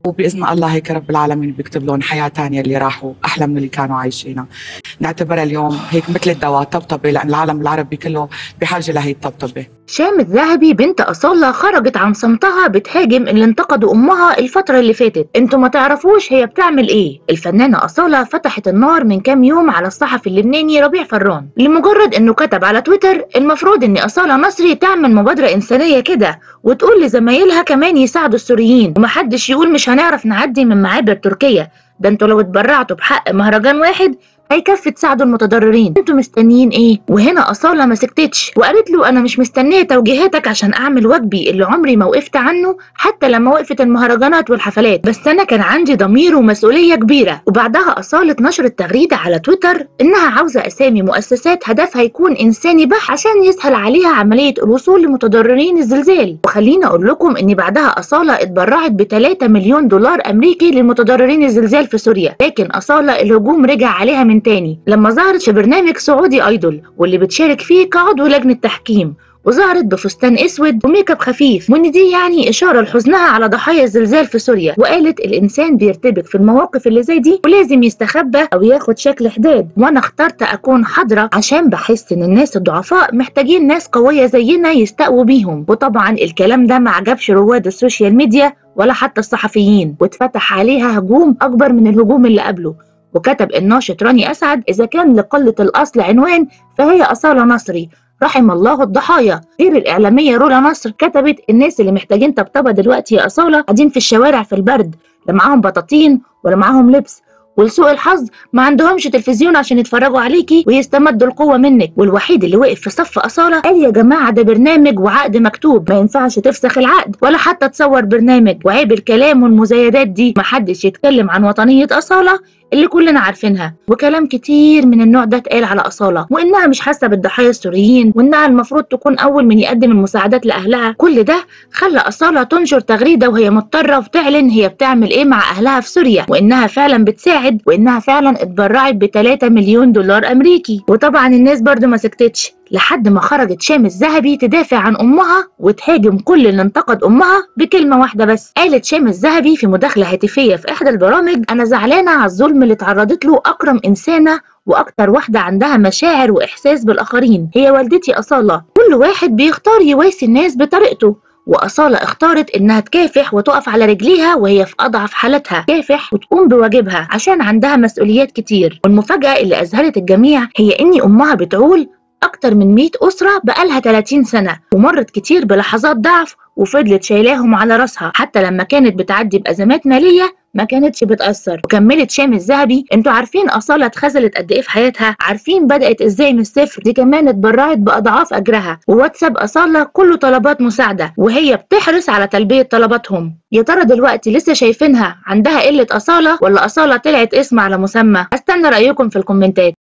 وباذن الله هيك رب العالمين بيكتب لهم حياه ثانيه اللي راحوا احلى من اللي كانوا عايشينها نعتبرها اليوم هيك مثل الدواء طبطبه لان العالم العربي كله بحاجه لهي الطبطبه شام الذهبي بنت أصالة خرجت عن صمتها بتهاجم اللي انتقدوا أمها الفترة اللي فاتت انتوا ما تعرفوش هي بتعمل ايه الفنانة أصالة فتحت النار من كام يوم على الصحفي اللبناني ربيع فران لمجرد انه كتب على تويتر المفروض ان أصالة نصري تعمل مبادرة إنسانية كده وتقول لزمايلها كمان يساعدوا السوريين ومحدش يقول مش هنعرف نعدي من معابر تركيا ده انتوا لو اتبرعتوا بحق مهرجان واحد هيكفي تساعدوا المتضررين انتوا مستنيين ايه وهنا اصاله ما سكتتش وقالت له انا مش مستنيه توجيهاتك عشان اعمل واجبي اللي عمري ما وقفت عنه حتى لما وقفت المهرجانات والحفلات بس انا كان عندي ضمير ومسؤوليه كبيره وبعدها اصاله نشرت تغريده على تويتر انها عاوزه اسامي مؤسسات هدفها يكون انساني بحت عشان يسهل عليها عمليه الوصول لمتضررين الزلزال وخليني اقول لكم ان بعدها اصاله اتبرعت ب 3 مليون دولار امريكي للمتضررين الزلزال في سوريا لكن اصاله الهجوم رجع عليها من تاني لما ظهرت في برنامج سعودي ايدول واللي بتشارك فيه كعضو لجنه تحكيم وظهرت بفستان اسود وميك اب خفيف وان دي يعني اشاره لحزنها على ضحايا الزلزال في سوريا وقالت الانسان بيرتبك في المواقف اللي زي دي ولازم يستخبى او ياخد شكل حداد وانا اخترت اكون حاضره عشان بحس ان الناس الضعفاء محتاجين ناس قويه زينا يستقووا بيهم وطبعا الكلام ده ما عجبش رواد السوشيال ميديا ولا حتى الصحفيين واتفتح عليها هجوم اكبر من الهجوم اللي قبله وكتب الناشط راني أسعد إذا كان لقلة الأصل عنوان فهي أصالة نصري رحم الله الضحايا غير الإعلامية رولا نصر كتبت الناس اللي محتاجين طبطبة دلوقتي يا أصالة قاعدين في الشوارع في البرد لا معاهم بطاطين ولا معاهم لبس ولسوء الحظ ما عندهمش تلفزيون عشان يتفرجوا عليكي ويستمدوا القوة منك والوحيد اللي وقف في صف أصالة قال يا جماعة ده برنامج وعقد مكتوب ما ينفعش تفسخ العقد ولا حتى تصور برنامج وعيب الكلام والمزايدات دي محدش يتكلم عن وطنية أصالة اللي كلنا عارفينها وكلام كتير من النوع ده اتقال على أصالة وإنها مش حاسة بالضحايا السوريين وإنها المفروض تكون أول من يقدم المساعدات لأهلها كل ده خلى أصالة تنشر تغريدة وهي مضطرة وتعلن هي بتعمل إيه مع أهلها في سوريا وإنها فعلا بتساعد وإنها فعلا اتبرعت ب 3 مليون دولار أمريكي وطبعا الناس برضو ما سكتتش لحد ما خرجت شام الذهبي تدافع عن امها وتهاجم كل اللي انتقد امها بكلمه واحده بس قالت شام الذهبي في مداخله هاتفيه في احدى البرامج انا زعلانه على الظلم اللي اتعرضت له اكرم انسانه واكتر واحده عندها مشاعر واحساس بالاخرين هي والدتي اصاله كل واحد بيختار يواسي الناس بطريقته وأصالة اختارت إنها تكافح وتقف على رجليها وهي في أضعف حالتها كافح وتقوم بواجبها عشان عندها مسؤوليات كتير والمفاجأة اللي أذهلت الجميع هي إن أمها بتعول أكتر من 100 أسرة بقالها 30 سنة ومرت كتير بلحظات ضعف وفضلت شايلاهم على راسها حتى لما كانت بتعدي بأزمات مالية ما كانتش بتأثر وكملت شام الذهبي انتوا عارفين أصالة اتخذلت قد ايه في حياتها عارفين بدأت ازاي من الصفر دي كمان اتبرعت بأضعاف أجرها وواتساب أصالة كله طلبات مساعدة وهي بتحرص على تلبية طلباتهم يا ترى دلوقتي لسه شايفينها عندها قلة أصالة ولا أصالة طلعت اسم على مسمى استنى رأيكم في الكومنتات